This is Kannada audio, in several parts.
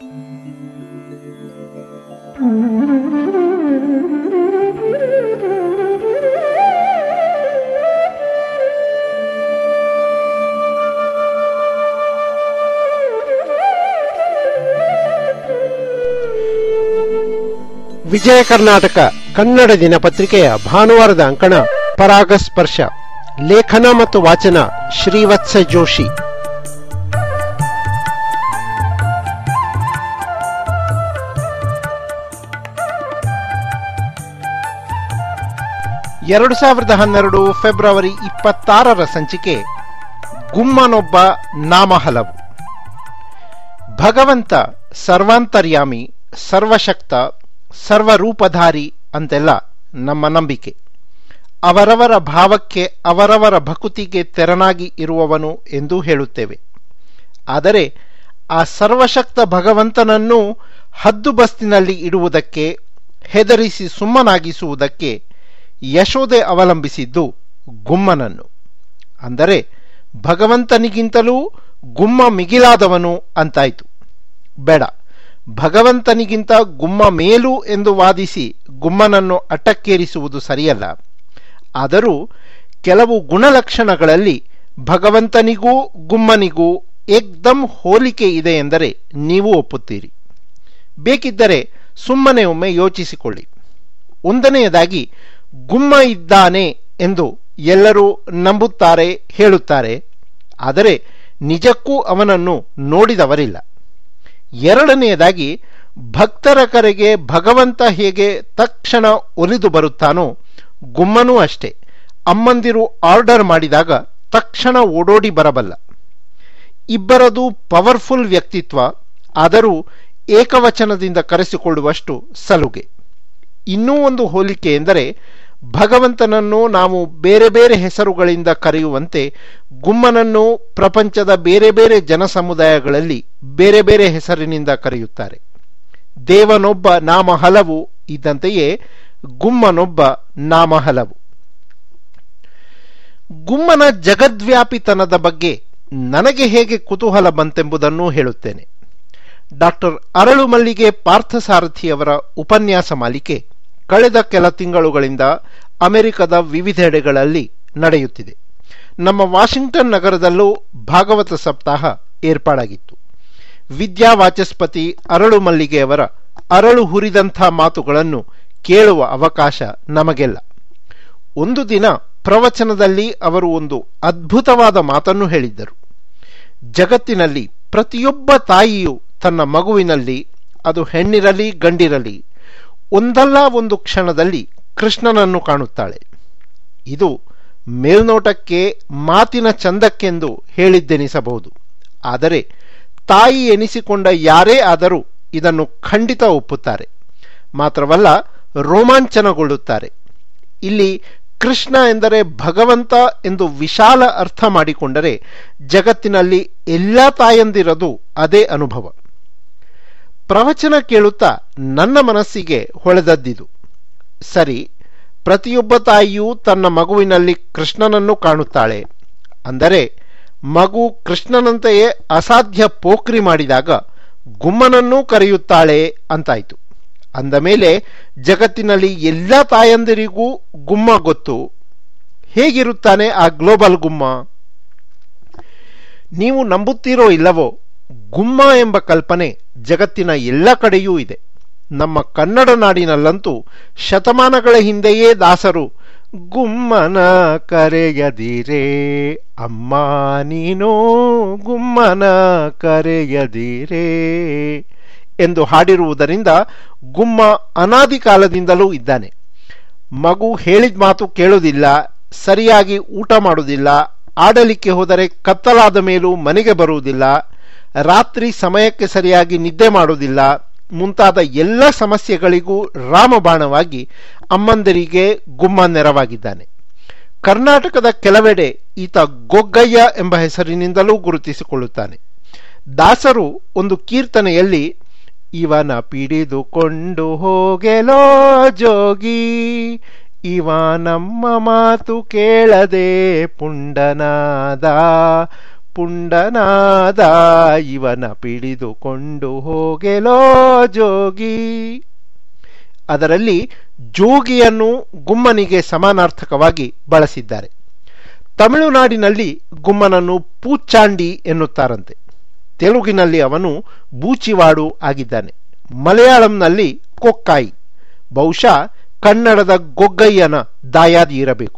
ವಿಜಯ ಕರ್ನಾಟಕ ಕನ್ನಡ ದಿನಪತ್ರಿಕೆಯ ಭಾನುವಾರದ ಅಂಕಣ ಪರಾಗಸ್ಪರ್ಶ ಲೇಖನ ಮತ್ತು ವಾಚನ ಶ್ರೀವತ್ಸ ಜೋಶಿ ಎರಡು ಸಾವಿರದ ಹನ್ನೆರಡು ಫೆಬ್ರವರಿ ಇಪ್ಪತ್ತಾರರ ಸಂಚಿಕೆ ಗುಮ್ಮನೊಬ್ಬ ನಾಮ ಹಲವು ಭಗವಂತ ಸರ್ವಾಂತರ್ಯಾಮಿ ಸರ್ವಶಕ್ತ ಸರ್ವರೂಪಧಾರಿ ಅಂತೆಲ್ಲ ನಮ್ಮ ನಂಬಿಕೆ ಅವರವರ ಭಾವಕ್ಕೆ ಅವರವರ ಭಕುತಿಗೆ ತೆರನಾಗಿ ಇರುವವನು ಎಂದು ಹೇಳುತ್ತೇವೆ ಆದರೆ ಆ ಸರ್ವಶಕ್ತ ಭಗವಂತನನ್ನು ಹದ್ದುಬಸ್ತಿನಲ್ಲಿ ಇಡುವುದಕ್ಕೆ ಹೆದರಿಸಿ ಸುಮ್ಮನಾಗಿಸುವುದಕ್ಕೆ ಯಶೋದೆ ಅವಲಂಬಿಸಿದ್ದು ಗುಮ್ಮನನ್ನು ಅಂದರೆ ಭಗವಂತನಿಗಿಂತಲೂ ಗುಮ್ಮ ಮಿಗಿಲಾದವನು ಅಂತಾಯ್ತು ಬೇಡ ಭಗವಂತನಿಗಿಂತ ಗುಮ್ಮ ಮೇಲು ಎಂದು ವಾದಿಸಿ ಗುಮ್ಮನನ್ನು ಅಟ್ಟಕ್ಕೇರಿಸುವುದು ಸರಿಯಲ್ಲ ಆದರೂ ಕೆಲವು ಗುಣಲಕ್ಷಣಗಳಲ್ಲಿ ಭಗವಂತನಿಗೂ ಗುಮ್ಮನಿಗೂ ಏಕ್ದಮ್ ಹೋಲಿಕೆ ಇದೆ ಎಂದರೆ ನೀವು ಒಪ್ಪುತ್ತೀರಿ ಬೇಕಿದ್ದರೆ ಸುಮ್ಮನೆ ಒಮ್ಮೆ ಯೋಚಿಸಿಕೊಳ್ಳಿ ಒಂದನೆಯದಾಗಿ ಗುಮ್ಮ ಇದ್ದಾನೆ ಎಂದು ಎಲ್ಲರೂ ನಂಬುತ್ತಾರೆ ಹೇಳುತ್ತಾರೆ ಆದರೆ ನಿಜಕ್ಕೂ ಅವನನ್ನು ನೋಡಿದವರಿಲ್ಲ ಎರಡನೆಯದಾಗಿ ಭಕ್ತರ ಕರೆಗೆ ಭಗವಂತ ಹೇಗೆ ತಕ್ಷಣ ಒಲಿದು ಬರುತ್ತಾನೋ ಗುಮ್ಮನೂ ಅಷ್ಟೇ ಅಮ್ಮಂದಿರು ಆರ್ಡರ್ ಮಾಡಿದಾಗ ತಕ್ಷಣ ಓಡೋಡಿ ಬರಬಲ್ಲ ಇಬ್ಬರದು ಪವರ್ಫುಲ್ ವ್ಯಕ್ತಿತ್ವ ಆದರೂ ಏಕವಚನದಿಂದ ಕರೆಸಿಕೊಳ್ಳುವಷ್ಟು ಸಲುಗೆ ಇನ್ನೂ ಒಂದು ಹೋಲಿಕೆ ಎಂದರೆ ಭಗವಂತನನ್ನು ನಾವು ಬೇರೆ ಬೇರೆ ಹೆಸರುಗಳಿಂದ ಕರೆಯುವಂತೆ ಗುಮ್ಮನನ್ನು ಪ್ರಪಂಚದ ಬೇರೆ ಬೇರೆ ಜನಸಮುದಾಯಗಳಲ್ಲಿ ಬೇರೆ ಬೇರೆ ಹೆಸರಿನಿಂದ ಕರೆಯುತ್ತಾರೆ ದೇವನೊಬ್ಬ ನಾಮ ಹಲವು ಇದ್ದಂತೆಯೇ ಗುಮ್ಮನೊಬ್ಬ ನಾಮ ಹಲವು ಗುಮ್ಮನ ಜಗದ್ವ್ಯಾಪಿತನದ ಬಗ್ಗೆ ನನಗೆ ಹೇಗೆ ಕುತೂಹಲ ಬಂತೆಂಬುದನ್ನು ಹೇಳುತ್ತೇನೆ ಡಾಕ್ಟರ್ ಅರಳು ಮಲ್ಲಿಗೆ ಪಾರ್ಥಸಾರಥಿಯವರ ಉಪನ್ಯಾಸ ಮಾಲಿಕೆ ಕಳೆದ ಕೆಲ ತಿಂಗಳುಗಳಿಂದ ಅಮೆರಿಕದ ವಿವಿಧೆಡೆಗಳಲ್ಲಿ ನಡೆಯುತ್ತಿದೆ ನಮ್ಮ ವಾಷಿಂಗ್ಟನ್ ನಗರದಲ್ಲೂ ಭಾಗವತ ಸಪ್ತಾಹ ಏರ್ಪಾಡಾಗಿತ್ತು ವಿದ್ಯಾ ವಾಚಸ್ಪತಿ ಅರಳು ಮಲ್ಲಿಗೆಯವರ ಅರಳು ಹುರಿದಂಥ ಮಾತುಗಳನ್ನು ಕೇಳುವ ಅವಕಾಶ ನಮಗೆಲ್ಲ ಒಂದು ದಿನ ಪ್ರವಚನದಲ್ಲಿ ಅವರು ಒಂದು ಅದ್ಭುತವಾದ ಮಾತನ್ನು ಹೇಳಿದ್ದರು ಜಗತ್ತಿನಲ್ಲಿ ಪ್ರತಿಯೊಬ್ಬ ತಾಯಿಯು ತನ್ನ ಮಗುವಿನಲ್ಲಿ ಅದು ಹೆಣ್ಣಿರಲಿ ಗಂಡಿರಲಿ ಒಂದಲ್ಲ ಒಂದು ಕ್ಷಣದಲ್ಲಿ ಕೃಷ್ಣನನ್ನು ಕಾಣುತ್ತಾಳೆ ಇದು ಮೇಲ್ನೋಟಕ್ಕೆ ಮಾತಿನ ಚಂದಕ್ಕೆಂದು ಹೇಳಿದ್ದೆನಿಸಬಹುದು ಆದರೆ ತಾಯಿ ಎನಿಸಿಕೊಂಡ ಯಾರೇ ಆದರೂ ಇದನ್ನು ಖಂಡಿತ ಒಪ್ಪುತ್ತಾರೆ ಮಾತ್ರವಲ್ಲ ರೋಮಾಂಚನಗೊಳ್ಳುತ್ತಾರೆ ಇಲ್ಲಿ ಕೃಷ್ಣ ಎಂದರೆ ಭಗವಂತ ಎಂದು ವಿಶಾಲ ಅರ್ಥ ಮಾಡಿಕೊಂಡರೆ ಜಗತ್ತಿನಲ್ಲಿ ಎಲ್ಲ ತಾಯಂದಿರದು ಅದೇ ಅನುಭವ ಪ್ರವಚನ ಕೇಳುತ್ತಾ ನನ್ನ ಮನಸ್ಸಿಗೆ ಹೊಳೆದದ್ದಿದು ಸರಿ ಪ್ರತಿಯೊಬ್ಬ ತಾಯಿಯೂ ತನ್ನ ಮಗುವಿನಲ್ಲಿ ಕೃಷ್ಣನನ್ನು ಕಾಣುತ್ತಾಳೆ ಅಂದರೆ ಮಗು ಕೃಷ್ಣನಂತೆಯೇ ಅಸಾಧ್ಯ ಪೋಖ್ರಿ ಮಾಡಿದಾಗ ಗುಮ್ಮನನ್ನೂ ಕರೆಯುತ್ತಾಳೆ ಅಂತಾಯ್ತು ಅಂದ ಮೇಲೆ ಜಗತ್ತಿನಲ್ಲಿ ಎಲ್ಲ ತಾಯಂದಿರಿಗೂ ಗುಮ್ಮ ಗೊತ್ತು ಹೇಗಿರುತ್ತಾನೆ ಆ ಗ್ಲೋಬಲ್ ಗುಮ್ಮ ನೀವು ನಂಬುತ್ತೀರೋ ಇಲ್ಲವೋ ಗುಮ್ಮ ಎಂಬ ಕಲ್ಪನೆ ಜಗತ್ತಿನ ಎಲ್ಲ ಕಡೆಯೂ ಇದೆ ನಮ್ಮ ಕನ್ನಡ ನಾಡಿನಲ್ಲಂತೂ ಶತಮಾನಗಳ ಹಿಂದೆಯೇ ದಾಸರು ಗುಮ್ಮನ ಕರೆಯದಿರೇ ಅಮ್ಮ ನೀನೋ ಗುಮ್ಮನ ಕರೆಯದಿರೇ ಎಂದು ಹಾಡಿರುವುದರಿಂದ ಗುಮ್ಮ ಅನಾದಿ ಕಾಲದಿಂದಲೂ ಇದ್ದಾನೆ ಮಗು ಹೇಳಿದ ಮಾತು ಕೇಳುವುದಿಲ್ಲ ಸರಿಯಾಗಿ ಊಟ ಮಾಡುವುದಿಲ್ಲ ಆಡಲಿಕ್ಕೆ ಹೋದರೆ ಕತ್ತಲಾದ ಮೇಲೂ ಮನೆಗೆ ಬರುವುದಿಲ್ಲ ರಾತ್ರಿ ಸಮಯಕ್ಕೆ ಸರಿಯಾಗಿ ನಿದ್ದೆ ಮಾಡುವುದಿಲ್ಲ ಮುಂತಾದ ಎಲ್ಲ ಸಮಸ್ಯೆಗಳಿಗೂ ರಾಮಬಾಣವಾಗಿ ಅಮ್ಮಂದರಿಗೆ ಗುಮ್ಮ ನೆರವಾಗಿದ್ದಾನೆ ಕರ್ನಾಟಕದ ಕೆಲವೆಡೆ ಈತ ಗೊಗ್ಗಯ್ಯ ಎಂಬ ಹೆಸರಿನಿಂದಲೂ ಗುರುತಿಸಿಕೊಳ್ಳುತ್ತಾನೆ ದಾಸರು ಒಂದು ಕೀರ್ತನೆಯಲ್ಲಿ ಇವನ ಪಿಡಿದುಕೊಂಡು ಹೋಗೆಲೋ ಜೋಗಿ ಇವ ನಮ್ಮ ಮಾತು ಕೇಳದೆ ಪುಂಡನಾದ ಪುಂಡನಾದ ಇವನ ಪಿಡಿದುಕೊಂಡು ಹೋಗೆಲೋ ಜೋಗಿ ಅದರಲ್ಲಿ ಜೋಗಿಯನ್ನು ಗುಮ್ಮನಿಗೆ ಸಮಾನಾರ್ಥಕವಾಗಿ ಬಳಸಿದ್ದಾರೆ ತಮಿಳುನಾಡಿನಲ್ಲಿ ಗುಮ್ಮನನ್ನು ಪೂಚಾಂಡಿ ಎನ್ನುತ್ತಾರಂತೆ ತೆಲುಗಿನಲ್ಲಿ ಅವನು ಬೂಚಿವಾಡು ಆಗಿದ್ದಾನೆ ಮಲಯಾಳಂನಲ್ಲಿ ಕೊಕ್ಕಾಯಿ ಬಹುಶಃ ಕನ್ನಡದ ಗೊಗ್ಗಯ್ಯನ ದಾಯಾದಿ ಇರಬೇಕು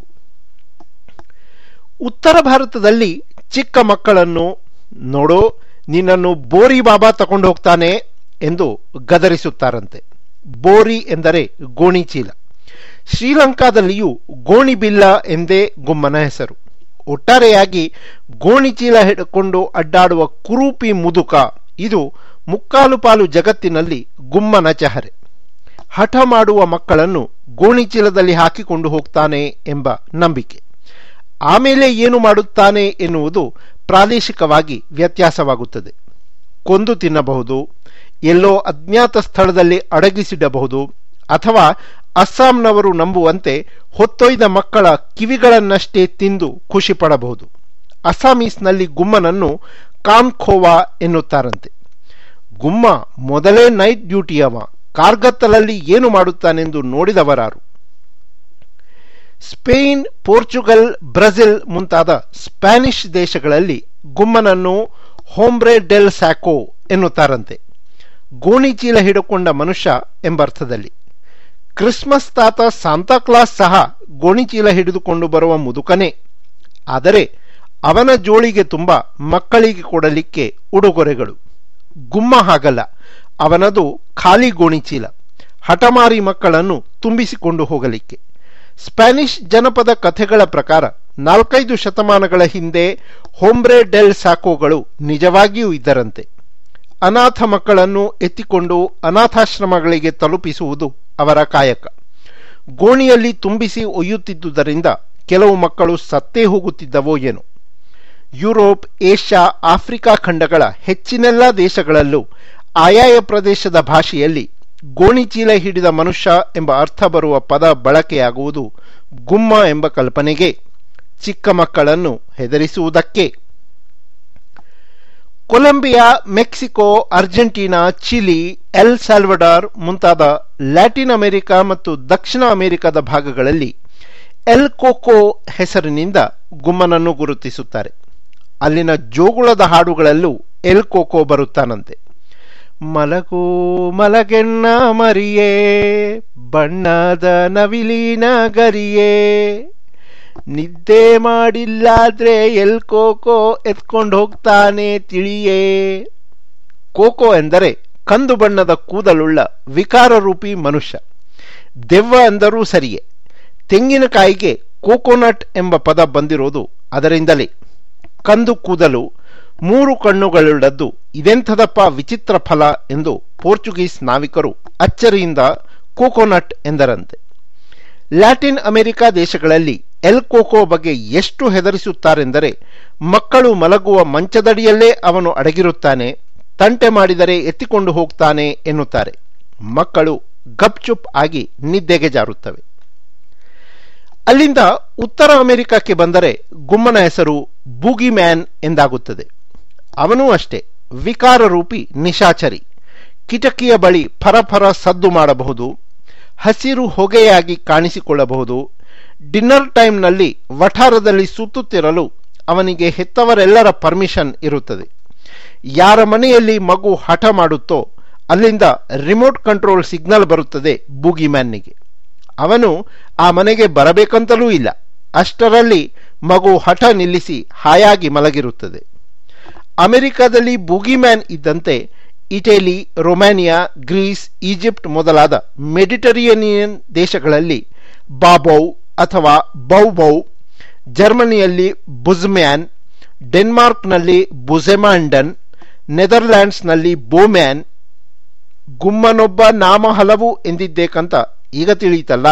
ಉತ್ತರ ಭಾರತದಲ್ಲಿ ಚಿಕ್ಕ ಮಕ್ಕಳನ್ನು ನೋಡೋ ನಿನ್ನನ್ನು ಬೋರಿ ಬಾಬಾ ತಕೊಂಡು ಹೋಗ್ತಾನೆ ಎಂದು ಗದರಿಸುತ್ತಾರಂತೆ ಬೋರಿ ಎಂದರೆ ಗೋಣಿಚೀಲ ಶ್ರೀಲಂಕಾದಲ್ಲಿಯೂ ಗೋಣಿಬಿಲ್ಲ ಎಂದೇ ಗುಮ್ಮನ ಹೆಸರು ಒಟ್ಟಾರೆಯಾಗಿ ಗೋಣಿಚೀಲ ಹಿಡ್ಕೊಂಡು ಅಡ್ಡಾಡುವ ಕುರೂಪಿ ಮುದುಕ ಇದು ಮುಕ್ಕಾಲು ಪಾಲು ಜಗತ್ತಿನಲ್ಲಿ ಗುಮ್ಮನ ಚಹರೆ ಹಠ ಮಾಡುವ ಮಕ್ಕಳನ್ನು ಗೋಣಿಚೀಲದಲ್ಲಿ ಹಾಕಿಕೊಂಡು ಹೋಗ್ತಾನೆ ಎಂಬ ನಂಬಿಕೆ ಆಮೇಲೆ ಏನು ಮಾಡುತ್ತಾನೆ ಎನ್ನುವುದು ಪ್ರಾದೇಶಿಕವಾಗಿ ವ್ಯತ್ಯಾಸವಾಗುತ್ತದೆ ಕೊಂದು ತಿನ್ನಬಹುದು ಎಲ್ಲೋ ಅಜ್ಞಾತ ಸ್ಥಳದಲ್ಲಿ ಅಡಗಿಸಿಡಬಹುದು ಅಥವಾ ಅಸ್ಸಾಂನವರು ನಂಬುವಂತೆ ಹೊತ್ತೊಯ್ದ ಮಕ್ಕಳ ಕಿವಿಗಳನ್ನಷ್ಟೇ ತಿಂದು ಖುಷಿ ಪಡಬಹುದು ಅಸ್ಸಾಮೀಸ್ನಲ್ಲಿ ಗುಮ್ಮನನ್ನು ಕಾನ್ಖೋವಾ ಎನ್ನುತ್ತಾರಂತೆ ಗುಮ್ಮ ಮೊದಲೇ ನೈಟ್ ಡ್ಯೂಟಿಯವ ಕಾರ್ಗತ್ತಲಲ್ಲಿ ಏನು ಮಾಡುತ್ತಾನೆಂದು ನೋಡಿದವರಾರು ಸ್ಪೇನ್ ಪೋರ್ಚುಗಲ್ ಬ್ರೆಜಿಲ್ ಮುಂತಾದ ಸ್ಪ್ಯಾನಿಷ್ ದೇಶಗಳಲ್ಲಿ ಗುಮ್ಮನನ್ನು ಹೋಮ್ರೆ ಡೆಲ್ ಸ್ಯಾಕೋ ಎನ್ನುತ್ತಾರಂತೆ ಗೋಣಿಚೀಲ ಹಿಡುಕೊಂಡ ಮನುಷ್ಯ ಎಂಬರ್ಥದಲ್ಲಿ ಕ್ರಿಸ್ಮಸ್ ತಾತ ಸಾಂತಾಕ್ಲಾಸ್ ಸಹ ಗೋಣಿಚೀಲ ಹಿಡಿದುಕೊಂಡು ಬರುವ ಮುದುಕನೇ ಆದರೆ ಅವನ ಜೋಳಿಗೆ ತುಂಬ ಮಕ್ಕಳಿಗೆ ಕೊಡಲಿಕ್ಕೆ ಉಡುಗೊರೆಗಳು ಗುಮ್ಮ ಹಾಗಲ್ಲ ಅವನದು ಖಾಲಿ ಗೋಣಿಚೀಲ ಹಠಮಾರಿ ಮಕ್ಕಳನ್ನು ತುಂಬಿಸಿಕೊಂಡು ಹೋಗಲಿಕ್ಕೆ ಸ್ಪ್ಯಾನಿಷ್ ಜನಪದ ಕಥೆಗಳ ಪ್ರಕಾರ ನಾಲ್ಕೈದು ಶತಮಾನಗಳ ಹಿಂದೆ ಹೋಮ್ರೆ ಡೆಲ್ ಸಾಕೋಗಳು ನಿಜವಾಗಿಯೂ ಇದ್ದರಂತೆ ಅನಾಥ ಮಕ್ಕಳನ್ನು ಎತ್ತಿಕೊಂಡು ಅನಾಥಾಶ್ರಮಗಳಿಗೆ ತಲುಪಿಸುವುದು ಅವರ ಕಾಯಕ ಗೋಣಿಯಲ್ಲಿ ತುಂಬಿಸಿ ಒಯ್ಯುತ್ತಿದ್ದುದರಿಂದ ಕೆಲವು ಮಕ್ಕಳು ಸತ್ತೇ ಹೋಗುತ್ತಿದ್ದವೋ ಏನೋ ಯುರೋಪ್ ಏಷ್ಯಾ ಆಫ್ರಿಕಾ ಖಂಡಗಳ ಹೆಚ್ಚಿನೆಲ್ಲ ದೇಶಗಳಲ್ಲೂ ಆಯಾಯ ಪ್ರದೇಶದ ಭಾಷೆಯಲ್ಲಿ ಗೋಣಿಚೀಲ ಹಿಡಿದ ಮನುಷ್ಯ ಎಂಬ ಅರ್ಥ ಬರುವ ಪದ ಬಳಕೆಯಾಗುವುದು ಗುಮ್ಮ ಎಂಬ ಕಲ್ಪನೆಗೆ ಚಿಕ್ಕ ಮಕ್ಕಳನ್ನು ಹೆದರಿಸುವುದಕ್ಕೆ Colombia Mexico Argentina Chile El Salvador ಮುಂತಾದ ಲ್ಯಾಟಿನ್ ಅಮೆರಿಕ ಮತ್ತು ದಕ್ಷಿಣ ಅಮೆರಿಕದ ಭಾಗಗಳಲ್ಲಿ ಎಲ್ ಕೋಕೋ ಹೆಸರಿನಿಂದ ಗುಮ್ಮನನ್ನು ಗುರುತಿಸುತ್ತಾರೆ ಅಲ್ಲಿನ ಜೋಗುಳದ ಹಾಡುಗಳಲ್ಲೂ ಎಲ್ ಕೋಕೋ ಬರುತ್ತಾನಂತೆ ಮಲಗೋ ಮಲಗೆಣ್ಣ ಮರಿಯೇ ಬಣ್ಣದ ನವಿಲಿನ ಗರಿಯೇ ನಿದ್ದೆ ಮಾಡಿಲ್ಲಾದ್ರೆ ಎಲ್ ಕೋಕೋ ಎತ್ಕೊಂಡು ಹೋಗ್ತಾನೆ ತಿಳಿಯೇ ಕೋಕೋ ಎಂದರೆ ಕಂದು ಬಣ್ಣದ ಕೂದಲುಳ್ಳ ವಿಕಾರರೂಪಿ ಮನುಷ್ಯ ದೆವ್ವ ಎಂದರೂ ಸರಿಯೇ ತೆಂಗಿನಕಾಯಿಗೆ ಕೋಕೋನಟ್ ಎಂಬ ಪದ ಬಂದಿರೋದು ಅದರಿಂದಲೇ ಕಂದು ಕೂದಲು ಮೂರು ಕಣ್ಣುಗಳುಳ್ಳದ್ದು ಇದೆಂಥದಪ್ಪ ವಿಚಿತ್ರ ಫಲ ಎಂದು ಪೋರ್ಚುಗೀಸ್ ನಾವಿಕರು ಅಚ್ಚರಿಯಿಂದ ಕೋಕೋನಟ್ ಎಂದರಂತೆ ಲ್ಯಾಟಿನ್ ಅಮೆರಿಕ ದೇಶಗಳಲ್ಲಿ ಎಲ್ ಕೋಕೋ ಬಗ್ಗೆ ಎಷ್ಟು ಹೆದರಿಸುತ್ತಾರೆಂದರೆ ಮಕ್ಕಳು ಮಲಗುವ ಮಂಚದಡಿಯಲ್ಲೇ ಅವನು ಅಡಗಿರುತ್ತಾನೆ ತಂಟೆ ಮಾಡಿದರೆ ಎತ್ತಿಕೊಂಡು ಹೋಗ್ತಾನೆ ಎನ್ನುತ್ತಾರೆ ಮಕ್ಕಳು ಗಪ್ಚುಪ್ ಆಗಿ ನಿದ್ದೆಗೆ ಜಾರುತ್ತವೆ ಅಲ್ಲಿಂದ ಉತ್ತರ ಅಮೆರಿಕಕ್ಕೆ ಬಂದರೆ ಗುಮ್ಮನ ಹೆಸರು ಬೂಗಿ ಮ್ಯಾನ್ ಎಂದಾಗುತ್ತದೆ ಅವನೂ ಅಷ್ಟೇ ವಿಕಾರರೂಪಿ ನಿಶಾಚರಿ ಕಿಟಕಿಯ ಬಳಿ ಫರಫರ ಸದ್ದು ಮಾಡಬಹುದು ಹಸಿರು ಹೊಗೆಯಾಗಿ ಕಾಣಿಸಿಕೊಳ್ಳಬಹುದು ಡಿನ್ನರ್ ಟೈಮ್ನಲ್ಲಿ ವಠಾರದಲ್ಲಿ ಸುತ್ತುತ್ತಿರಲು ಅವನಿಗೆ ಹೆತ್ತವರೆಲ್ಲರ ಪರ್ಮಿಷನ್ ಇರುತ್ತದೆ ಯಾರ ಮನೆಯಲ್ಲಿ ಮಗು ಹಠ ಮಾಡುತ್ತೋ ಅಲ್ಲಿಂದ ರಿಮೋಟ್ ಕಂಟ್ರೋಲ್ ಸಿಗ್ನಲ್ ಬರುತ್ತದೆ ಬೂಗಿ ಮ್ಯಾನ್ನಿಗೆ ಅವನು ಆ ಮನೆಗೆ ಬರಬೇಕಂತಲೂ ಇಲ್ಲ ಅಷ್ಟರಲ್ಲಿ ಮಗು ಹಠ ನಿಲ್ಲಿಸಿ ಹಾಯಾಗಿ ಮಲಗಿರುತ್ತದೆ ಅಮೆರಿಕದಲ್ಲಿ ಬೂಗಿಮ್ಯಾನ್ ಇದ್ದಂತೆ ಇಟಲಿ ರೊಮ್ಯಾನಿಯಾ ಗ್ರೀಸ್ ಈಜಿಪ್ಟ್ ಮೊದಲಾದ ಮೆಡಿಟರೇನಿಯನ್ ದೇಶಗಳಲ್ಲಿ ಬಾಬೌ ಅಥವಾ ಬೌಬೌ ಜರ್ಮನಿಯಲ್ಲಿ ಬುಜ್ಮ್ಯಾನ್ ಡೆನ್ಮಾರ್ಕ್ನಲ್ಲಿ ಬುಜೆಮಾಂಡನ್ ನೆದರ್ಲ್ಯಾಂಡ್ಸ್ನಲ್ಲಿ ಬೋಮ್ಯಾನ್ ಗುಮ್ಮನೊಬ್ಬ ನಾಮ ಹಲವು ಎಂದಿದ್ದೇಕಂತ ಈಗ ತಿಳಿಯಿತಲ್ಲ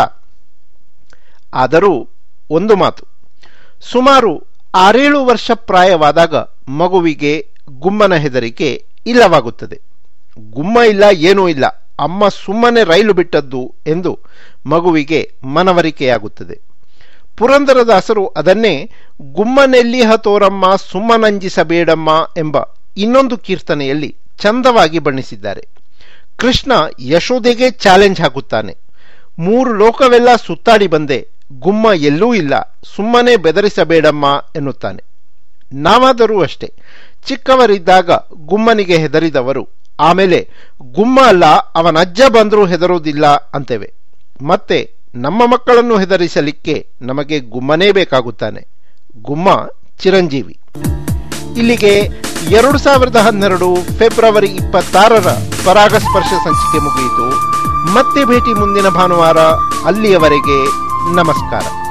ಆದರೂ ಒಂದು ಮಾತು ಸುಮಾರು ಆರೇಳು ವರ್ಷ ಪ್ರಾಯವಾದಾಗ ಮಗುವಿಗೆ ಗುಮ್ಮನ ಹೆದರಿಕೆ ಇಲ್ಲವಾಗುತ್ತದೆ ಗುಮ್ಮ ಇಲ್ಲ ಏನೂ ಇಲ್ಲ ಅಮ್ಮ ಸುಮ್ಮನೆ ರೈಲು ಬಿಟ್ಟದ್ದು ಎಂದು ಮಗುವಿಗೆ ಮನವರಿಕೆಯಾಗುತ್ತದೆ ಪುರಂದರದಾಸರು ಅದನ್ನೇ ಗುಮ್ಮನೆಲ್ಲಿಹ ತೋರಮ್ಮ ಸುಮ್ಮನಂಜಿಸಬೇಡಮ್ಮ ಎಂಬ ಇನ್ನೊಂದು ಕೀರ್ತನೆಯಲ್ಲಿ ಚಂದವಾಗಿ ಬಣ್ಣಿಸಿದ್ದಾರೆ ಕೃಷ್ಣ ಯಶೋದೆಗೆ ಚಾಲೆಂಜ್ ಹಾಕುತ್ತಾನೆ ಮೂರು ಲೋಕವೆಲ್ಲ ಸುತ್ತಾಡಿ ಬಂದೆ ಗುಮ್ಮ ಎಲ್ಲೂ ಇಲ್ಲ ಸುಮ್ಮನೆ ಬೆದರಿಸಬೇಡಮ್ಮ ಎನ್ನುತ್ತಾನೆ ನಾವಾದರೂ ಅಷ್ಟೇ ಚಿಕ್ಕವರಿದ್ದಾಗ ಗುಮ್ಮನಿಗೆ ಹೆದರಿದವರು ಆಮೇಲೆ ಗುಮ್ಮ ಅಲ್ಲ ಅವನಜ್ಜ ಬಂದರೂ ಹೆದರುವುದಿಲ್ಲ ಅಂತೇವೆ ಮತ್ತೆ ನಮ್ಮ ಮಕ್ಕಳನ್ನು ಹೆದರಿಸಲಿಕ್ಕೆ ನಮಗೆ ಗುಮ್ಮನೇ ಬೇಕಾಗುತ್ತಾನೆ ಗುಮ್ಮ ಚಿರಂಜೀವಿ ಇಲ್ಲಿಗೆ ಎರಡು ಸಾವಿರದ ಹನ್ನೆರಡು ಫೆಬ್ರವರಿ ಇಪ್ಪತ್ತಾರರ ಪರಾಗಸ್ಪರ್ಶ ಸಂಚಿಕೆ ಮುಗಿಯಿತು ಮತ್ತೆ ಭೇಟಿ ಮುಂದಿನ ಭಾನುವಾರ ಅಲ್ಲಿಯವರೆಗೆ ನಮಸ್ಕಾರ